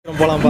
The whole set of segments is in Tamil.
போலாம்ப்பா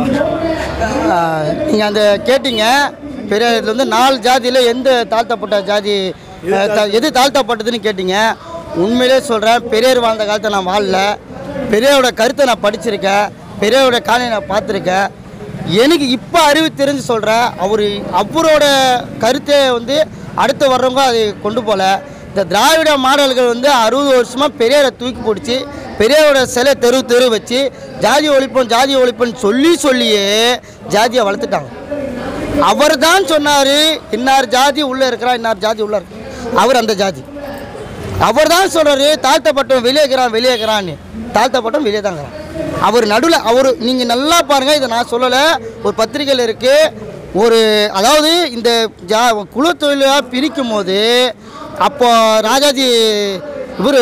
நீங்கள் அந்த கேட்டீங்க பெரிய இதுல வந்து நாலு ஜாதியில் எந்த தாழ்த்தப்பட்ட ஜாதி அஹ், த- எது தாழ்த்தப்பட்டதுன்னு கேட்டீங்க உண்மையிலே சொல்கிறேன் பெரியார் வாழ்ந்த காலத்தை நான் வாழல பெரியாரோட கருத்தை நான் படிச்சிருக்கேன் பெரியாரோட காலையை நான் பார்த்துருக்கேன் எனக்கு இப்போ அறிவு தெரிஞ்சு சொல்கிறேன் அவர் அவரோட கருத்தை வந்து அடுத்து வர்றவங்க அதை கொண்டு போகல இந்த திராவிட மாடல்கள் வந்து அறுபது வருஷமாக பெரியாரை தூக்கி பிடிச்சி பெரியாரோட சிலை தெரு தெரு வச்சு ஜாதி ஒழிப்போம் ஜாதி ஒழிப்போம்னு சொல்லி சொல்லியே ஜாதியை வளர்த்துட்டாங்க அவர் தான் சொன்னார் இன்னார் ஜாதி உள்ளே இருக்கிறா இன்னார் ஜாதி உள்ளே இருக்கு அவர் அந்த ஜாதி அவர் தான் சொல்கிறாரு தாழ்த்தப்பட்டவன் வெளியே இருக்கிறான் வெளியே இருக்கிறான்னு தாழ்த்தப்பட்டவன் வெளியே தான் இருக்கிறான் அவர் நடுவில் அவர் நீங்கள் நல்லா பாருங்கள் இதை நான் சொல்லலை ஒரு பத்திரிக்கையில் இருக்குது ஒரு அதாவது இந்த ஜா குழு தொழிலாக பிரிக்கும் போது அப்போ ராஜாஜி இவர்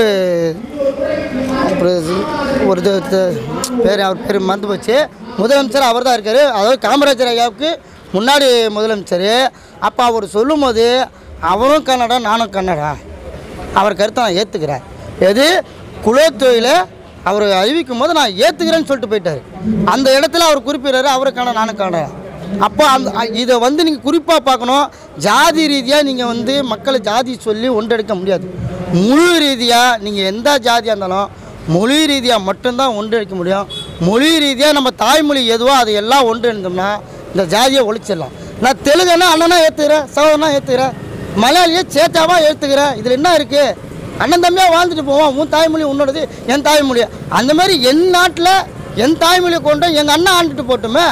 அப்புறம் ஒரு இது- இது- பேர் அவர் பேர் மறந்து போச்சு முதலமைச்சர் அவர் தான் இருக்கார் அதாவது காமராஜர் ஐயாவுக்கு முன்னாடி முதலமைச்சர் அப்போ அவர் சொல்லும்போது அவரும் கன்னடா நானும் கன்னடா அவர் கருத்தை நான் ஏற்றுக்கிறேன் எது குலத்தொழிலை அவர் அறிவிக்கும் போது நான் ஏற்றுக்கிறேன்னு சொல்லிட்டு போயிட்டார் அந்த இடத்துல அவர் குறிப்பிடுறாரு அவரும் கன்னடா நானும் கன்னடா அப்போ அந்த அ- இதை வந்து நீங்கள் குறிப்பாக பார்க்கணும் ஜாதி ரீதியாக நீங்கள் வந்து மக்களை ஜாதி சொல்லி ஒன்றெடுக்க முடியாது முழு ரீதியாக நீங்கள் எந்த ஜாதியாக இருந்தாலும் மொழி ரீதியாக மட்டும்தான் ஒன்றிணைக்க முடியும் மொழி ரீதியாக நம்ம தாய்மொழி எதுவோ அது எல்லாம் ஒன்றிணைந்தோம்னா இந்த ஜாதியை ஒழிச்சிடலாம் நான் தெலுங்குனா அண்ணனா ஏற்றுக்கிறேன் சகோதரனா ஏற்றுக்கிறேன் மலையாளியை சேத்தாவா ஏற்றுக்கிறேன் இதில் என்ன இருக்குது அண்ணன் தம்பியாக வாழ்ந்துட்டு போவோம் உன் தாய்மொழி உன்னோடது என் தாய்மொழி அந்த மாதிரி என் நாட்டில் என் தாய்மொழியை கொண்டு எங்கள் அண்ணன் ஆண்டுட்டு போட்டுமே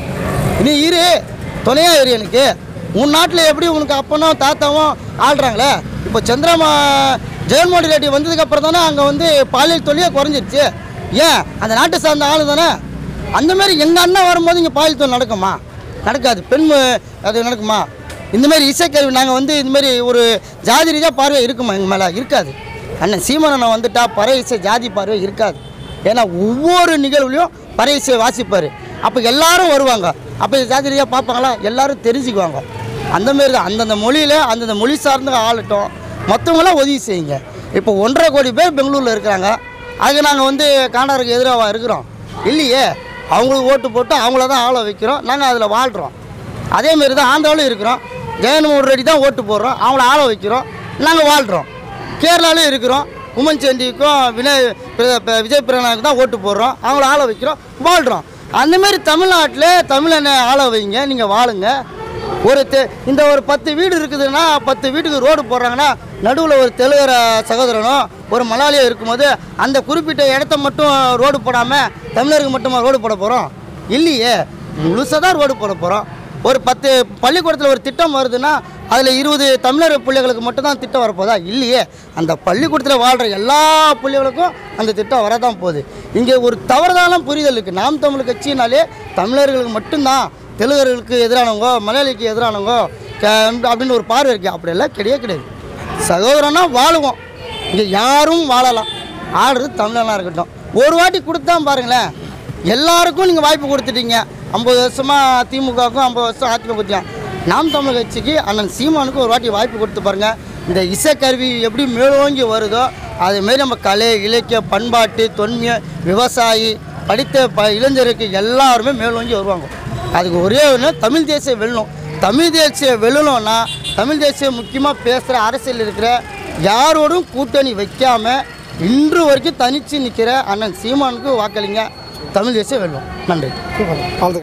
நீ இரு துணையா இரு எனக்கு உன் நாட்டில் எப்படி உனக்கு அப்பனும் தாத்தாவும் ஆள்றாங்களே இப்போ சந்திரமா ஜெகன்மோகன் ரெட்டி வந்ததுக்கு அப்புறம் தானே அங்கே வந்து பாலியல் தொழிலே குறைஞ்சிருச்சு ஏன் அந்த நாட்டை சார்ந்த ஆளு தானே அந்த மாதிரி எங்கள் அண்ணன் வரும்போது இங்கே பாலியல் தொழில் நடக்குமா நடக்காது பெண் மு- அது நடக்குமா இந்த மாதிரி இசைக்கருவி நாங்கள் வந்து இந்த மாதிரி ஒரு ஜாதி ரீதியாக பார்வை இருக்குமா எங்கள் மேலே இருக்காது அண்ணன் சீமானண்ணன் வந்துட்டா பறை இசை ஜாதி பார்வை இருக்காது ஏன்னா ஒவ்வொரு நிகழ்வுலையும் பறை இசையை வாசிப்பார் அப்போ எல்லாரும் வருவாங்க அப்போ ஜாதி ரீதியாக பார்ப்பாங்களா எல்லாரும் தெரிஞ்சுக்குவாங்க அந்த மாரி தான் அந்தந்த மொழியில் அந்தந்த மொழி சார்ந்த ஆளட்டும் மற்றவங்களாம் உதவி செய்யுங்க இப்போ ஒன்றரை கோடி பேர் பெங்களூரில் இருக்கிறாங்க அதுக்கு நாங்கள் வந்து காண்டாருக்கு எதிராக இருக்கிறோம் இல்லையே அவங்களுக்கு ஓட்டு போட்டு அவங்கள தான் ஆள வைக்கிறோம் நாங்கள் அதில் வாழ்கிறோம் அதேமாரி தான் ஆந்திராவிலும் இருக்கிறோம் ஜெகன்மோகன் ரெட்டி தான் ஓட்டு போடுறோம் அவங்கள ஆள வைக்கிறோம் நாங்கள் வாழ்கிறோம் கேரளாலையும் இருக்கிறோம் உமன் சண்டிக்கும் வினய் பிர- ப- விஜய் பிரணாக்கு தான் ஓட்டு போடுறோம் அவங்கள ஆள வைக்கிறோம் வாழ்கிறோம் அந்தமாரி தமிழ்நாட்டில் தமிழனை ஆள வைங்க நீங்கள் வாழுங்க ஒரு தெ இந்த ஒரு பத்து வீடு இருக்குதுன்னா பத்து வீட்டுக்கு ரோடு போடுறாங்கன்னா நடுவில் ஒரு தெலுங்கர சகோதரனோ ஒரு மலாலியோ இருக்கும்போது அந்த குறிப்பிட்ட இடத்த மட்டும் ரோடு போடாமல் தமிழருக்கு மட்டுமா ரோடு போட போகிறோம் இல்லையே முழுசாக தான் ரோடு போட போகிறோம் ஒரு பத்து பள்ளிக்கூடத்தில் ஒரு திட்டம் வருதுன்னா அதில் இருபது தமிழர் பிள்ளைகளுக்கு மட்டும்தான் திட்டம் வரப்போதா இல்லையே அந்த பள்ளிக்கூடத்தில் வாழ்கிற எல்லா பிள்ளைகளுக்கும் அந்த திட்டம் வரதான் போகுது இங்கே ஒரு தவறுதான புரிதல் இருக்குது நாம் தமிழ் கட்சினாலே தமிழர்களுக்கு மட்டும்தான் தெலுங்கர்களுக்கு எதிரானவங்க மலையாளிக்கு எதிரானவங்க க- அப்படின்னு ஒரு பார்வை இருக்குது அப்படியெல்லாம் கிடையவே கிடையாது சகோதரனா வாழுவோம் இங்கே யாரும் வாழலாம் ஆடுறது தமிழனாக இருக்கட்டும் ஒரு வாட்டி கொடுத்தா பாருங்களேன் எல்லாருக்கும் நீங்கள் வாய்ப்பு கொடுத்துட்டீங்க ஐம்பது வருஷமாக திமுகவுக்கும் ஐம்பது வருஷம் அதிமுக நாம் தமிழ் கட்சிக்கு அண்ணன் சீமானுக்கு ஒரு வாட்டி வாய்ப்பு கொடுத்து பாருங்கள் இந்த இசைக்கருவி எப்படி மேலோங்கி வருதோ அதேமாரி நம்ம கலை இலக்கிய பண்பாட்டு தொன்மிய விவசாயி படித்த ப இளைஞருக்கு எல்லாருமே மேலோங்கி வருவாங்க அதுக்கு ஒரே ஒன்று தமிழ் தேசியம் வெல்லணும் தமிழ் தேசியம் வெல்லணும்னா தமிழ் தேசியம் முக்கியமாக பேசுகிற அரசியல் இருக்கிற யாரோடும் கூட்டணி வைக்காமல் இன்று வரைக்கும் தனித்து நிற்கிற அண்ணன் சீமானுக்கு வாக்களிங்க தமிழ் தேசியம் வெல்லும் நன்றி அவ்வளோ